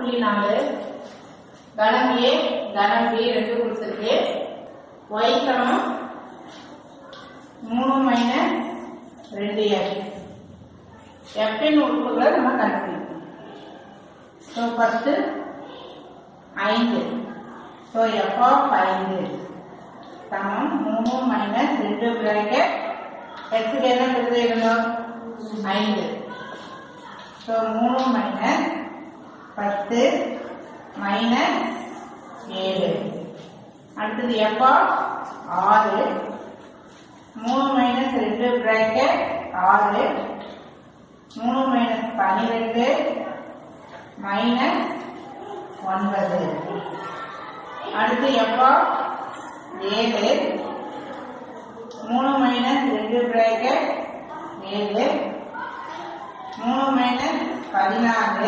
புள்ளி நாலு கணம் ஏ கணம் பி ரெண்டு கொடுத்துருக்கு ஒய் சமம் மூணு மைனஸ் ரெண்டு எஃப் எஃப்பின் உறுப்புகளை நம்ம கண்டுபிடிக்கணும் ஸோ ஃபஸ்ட்டு ஐந்து ஸோ எஃப் ஆஃப் ஐந்து சமம் மூணு மைனஸ் ரெண்டு பிராக்கெட் எக்ஸுக்கு என்ன பிரதியிடணும் ஐந்து ஸோ மூணு மைனஸ் பத்து மைனஸ் ஏழு அடுத்தது எப்போ ஆறு மூணு மைனஸ் ரெண்டு பிராக்கெட் ஆறு மூணு மைனஸ் பன்னிரெண்டு மைனஸ் ஒன்பது அடுத்து எப்போ ஏழு மூணு மைனஸ் ரெண்டு பிராக்கெட் ஏழு மூணு மைனஸ் பதினாறு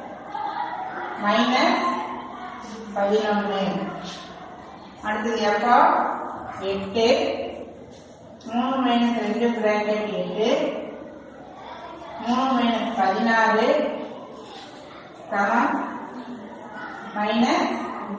மைனஸ் பதினொன்று அடுத்தது எப்போ எட்டு மூணு மைனஸ் ரெண்டு பிராக்கெட் எட்டு மூணு மைனஸ் பதினாறு சமம் மைனஸ்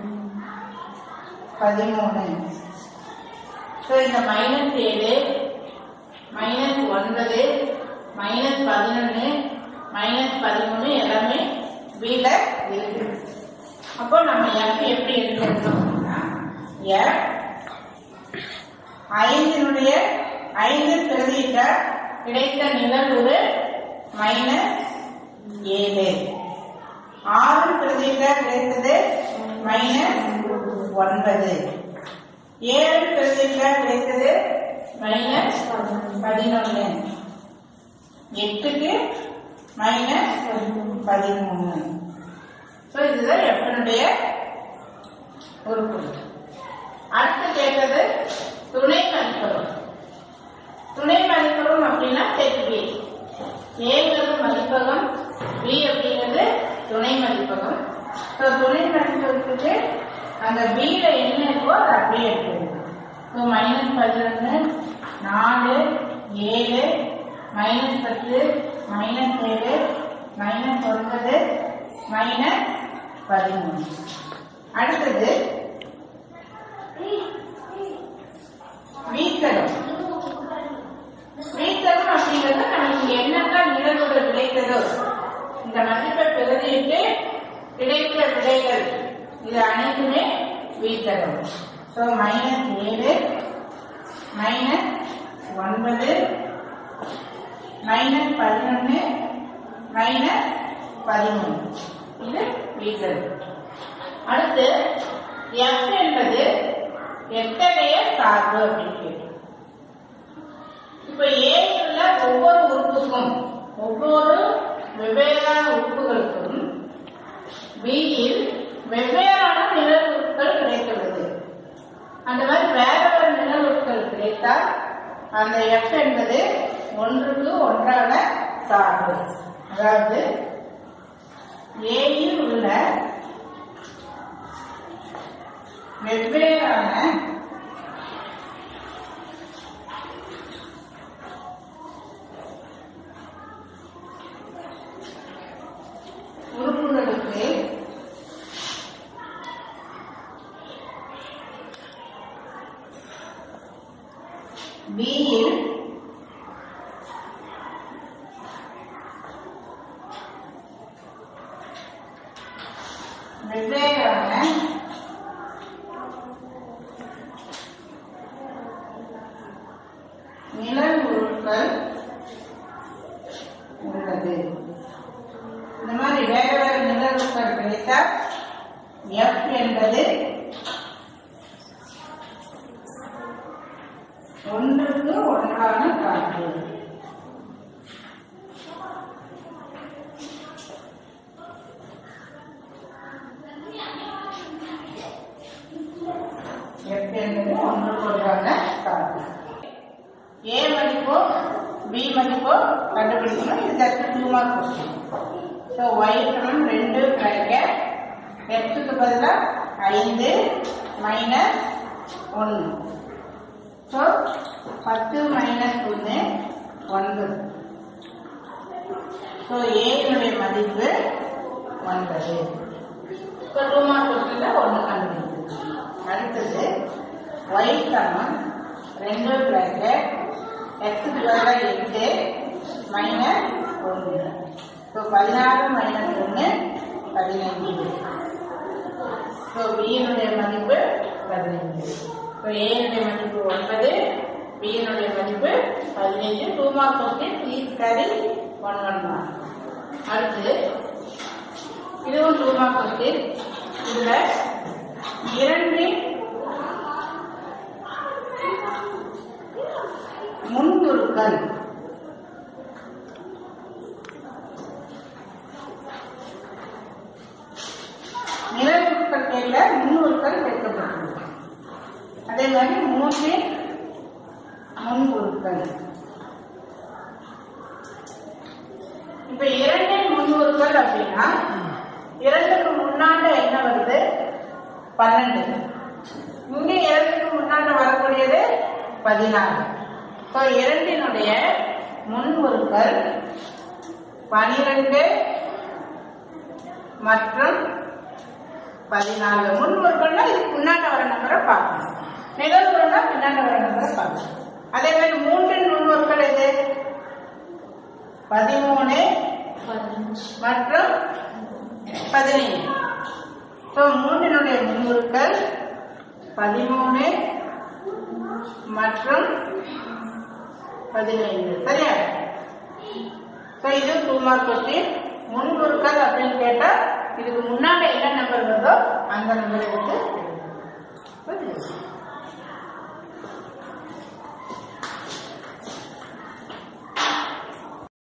பதிமூணு ஸோ இந்த மைனஸ் ஏழு மைனஸ் ஒன்பது மைனஸ் பதினொன்று மைனஸ் பதிமூணு எல்லாமே வீல இருக்கு அப்போ நம்ம எஃப் எப்படி எடுக்கணும் எஃப் ஐந்தினுடைய ஐந்து பிரதியிட்ட கிடைத்த நிகழ்வு மைனஸ் ஏழு ஆறு பிரதியிட்ட கிடைத்தது மைனஸ் ஒன்பது ஏழு பிரதியிட்ட கிடைத்தது மைனஸ் பதினொன்று எட்டுக்கு மைனஸ் பதிமூணு ஸோ இதுதான் எஃப்னுடைய உறுப்பு அடுத்து கேட்டது துணை மதிப்பகம் துணை மதிப்பகம் அப்படின்னா செட் பி ஏங்கிறது மதிப்பகம் பி அப்படிங்கிறது துணை மதிப்பகம் ஸோ துணை மதிப்பகத்துக்கு அந்த பியில் என்ன இருக்கோ அதை அப்படியே எடுத்துக்கணும் ஸோ மைனஸ் பதினொன்று நாலு ஏழு மைனஸ் பத்து மைனஸ் ஏழு மைனஸ் ஒன்பது மைனஸ் பதிமூணு அடுத்தது வீக்கடம் வீக்கடம் அப்படிங்கிறது நமக்கு என்னெல்லாம் நிகழ்வுகள் கிடைத்ததோ இந்த மதிப்பை பிரதியிட்டு கிடைத்த விடைகள் இது அனைத்துமே வீக்கடம் ஸோ மைனஸ் ஏழு மைனஸ் ஒன்பது மைனஸ் பதினொன்று மைனஸ் பதிமூணு இது வீக்கடம் அடுத்து எஃப் என்பது எத்தகைய சார்பு அப்படின்னு கேட்டோம் இப்ப ஏ உள்ள ஒவ்வொரு உறுப்புக்கும் ஒவ்வொரு வெவ்வேறான உறுப்புகளுக்கும் பியில் வெவ்வேறான நிழல் உறுப்புகள் கிடைத்துள்ளது அந்த மாதிரி வேற ஒரு நிழல் உறுப்புகள் கிடைத்தால் அந்த எஃப் என்பது ஒன்றுக்கு ஒன்றான சார்பு அதாவது ஏயில் உள்ள வெவ்வேறான உறுப்புகளுக்கு பியில் வெவ்வேறான நிழல் உறுப்புகள் உள்ளது இந்த மாதிரி வேற வேற நிழல் உறுப்புகள் கிடைத்தால் எஃப் என்பது ஒன்றுக்கு ஒன்றான காற்று எஃப் என்பது ஒன்றுக்கு ஒன்றான காற்று ஏ மதிப்போ பி மதிப்போ கண்டுபிடிக்கணும் இது just two mark question so y சமம் ரெண்டு பிராக்கெட் எக்ஸுக்கு பதிலாக ஐந்து மைனஸ் ஒன்று ஸோ பத்து மைனஸ் ஒன்று ஒன்பது ஸோ ஏனுடைய மதிப்பு ஒன்பது இப்போ டூ மார்க் கொஸ்டினில் ஒன்று கண்டுபிடிச்சு அடுத்தது ஒய் சமம் ரெண்டு பிராக்கெட் எக்ஸுக்கு பதிலாக எட்டு மைனஸ் ஒன்று ஸோ பதினாறு மைனஸ் ஒன்று பதினைஞ்சு ஸோ பியினுடைய மதிப்பு பதினைஞ்சு ஸோ ஏனுடைய மதிப்பு ஒன்பது பியினுடைய மதிப்பு பதினைஞ்சு two mark question please carry one one mark அடுத்து இதுவும் டூ மார்க் கொஸ்டின் இதுல இரண்டு முன்குறுக்கள் நிலவுக்கள் பேர்ல முன்னூறுக்கள் வைக்கப்பட்டுள்ளது அதே மாதிரி மூன்று முன்குறுக்கள் இப்ப இரண்டின் முன்னூறுக்கள் அப்படின்னா இரண்டுக்கு முன்னாண்ட என்ன வருது பன்னெண்டு இங்க இரண்டுக்கு முன்னாண்ட வரக்கூடியது பதினாறு இப்போ இரண்டினுடைய முன்முறுக்கள் பனிரெண்டு மற்றும் பதினாலு முன்முறுக்கள்னா இதுக்கு முன்னாண்ட வர நம்பரை பார்க்கணும் நிகழ்வுகள்னா பின்னாண்ட வர நம்பரை பார்க்கணும் அதே மாதிரி மூன்றின் முன்முறுக்கள் எது பதிமூணு மற்றும் பதினைந்து ஸோ மூன்றினுடைய முன்முறுக்கள் பதிமூணு மற்றும் பதினைந்து சரியா ஸோ இது டூ மார்க் கொஸ்டின் முன்முறுக்கள் அப்படின்னு கேட்டா இதுக்கு முன்னாடி என்ன நம்பர் வருதோ அந்த நம்பர் எடுத்து